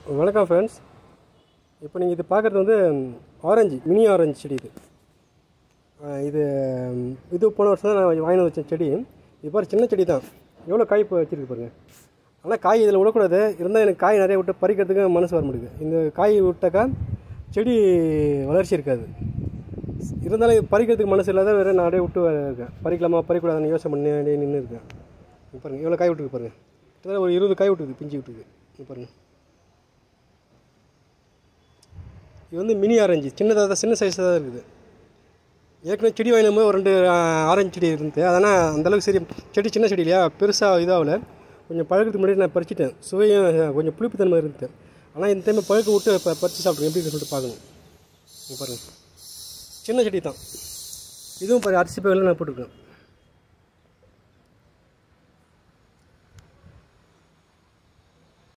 வணக்கம் ஃப்ரெண்ட்ஸ் இப்போ நீங்கள் இது பார்க்குறது வந்து ஆரஞ்சு மினி ஆரஞ்சு செடி இது ஆஹ் இது ம், இது போன வருஷம் தான் நான் வாங்கி வச்ச செடி இது பாரு சின்ன செடி தான் எவ்வளோ காய் இப்போ வச்சுருக்கு பாருங்க ஆனால் காய் இதில் விடக்கூடாது இருந்தால் எனக்கு காய் நிறைய விட்டு பறிக்கிறதுக்கு மனசு வர மாட்டேங்குது இந்த காய் விட்டாக்கா செடி வளர்ச்சி இருக்காது இருந்தாலும் இது பறிக்கிறதுக்கு மனசு இல்லாத வேறு நான் அப்படியே விட்டு இருக்கேன் பறிக்கலாமா பறிக்கூடாதுன்னு யோசனை பண்ணி அப்படியே நின்று இருக்கேன் இங்க பாருங்க எவ்வளோ காய் விட்டுருக்கு பாருங்க கிட்டத்தட்ட ஒரு இருபது காய் விட்டுருக்கு பிஞ்சு விட்டுருக்கு இங்க பாருங்க இது வந்து மினி ஆரஞ்சு சின்னதாக தான் சின்ன சைஸாக தான் இருக்குது ஏற்கனவே செடி வாங்கின போது ஒரு ரெண்டு ஆ, ஆரஞ்சு செடி இருந்தது அதனால் அந்தளவுக்கு சரி செடி சின்ன செடி இல்லையா பெருசாக இதாகல கொஞ்சம் பழகிறதுக்கு முன்னாடி நான் பறிச்சிட்டேன் சுவையும் அஹ், கொஞ்சம் புளிப்புத்தன்மை இருந்தது ஆனால் இந்த டைம் பழுக்க விட்டு ப பறித்து சாப்பிட்ருக்கேன் எப்படி இருக்குன்னு சொல்லிட்டு பார்க்கணும் இங்க பாருங்க சின்ன செடி தான் இதுவும் பாரு அரிசி பயிரில் நான் போட்டிருக்கேன்